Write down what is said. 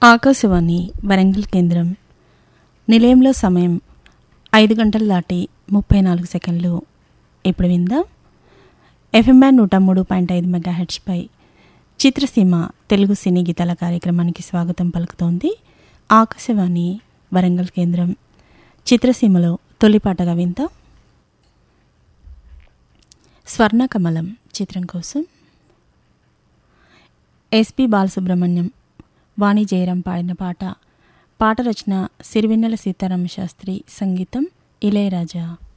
ఆకాశవాణి వరంగల్ కేంద్రం నిలయంలో సమయం ఐదు గంటలు దాటి ముప్పై నాలుగు సెకండ్లు ఇప్పుడు విందాం ఎఫ్ఎం బ్యాండ్ నూట మూడు పాయింట్ ఐదు మెగా హెడ్స్పై చిత్రసీమ తెలుగు సినీ గీతాల కార్యక్రమానికి స్వాగతం పలుకుతోంది ఆకాశవాణి వరంగల్ కేంద్రం చిత్రసీమలో తొలిపాటగా విందాం స్వర్ణకమలం చిత్రం కోసం ఎస్పి బాలసుబ్రహ్మణ్యం వాణి జయరాం పాడిన పాట పాట రచన సిరివెన్నెల సీతారామ శాస్త్రి సంగీతం ఇళయరాజా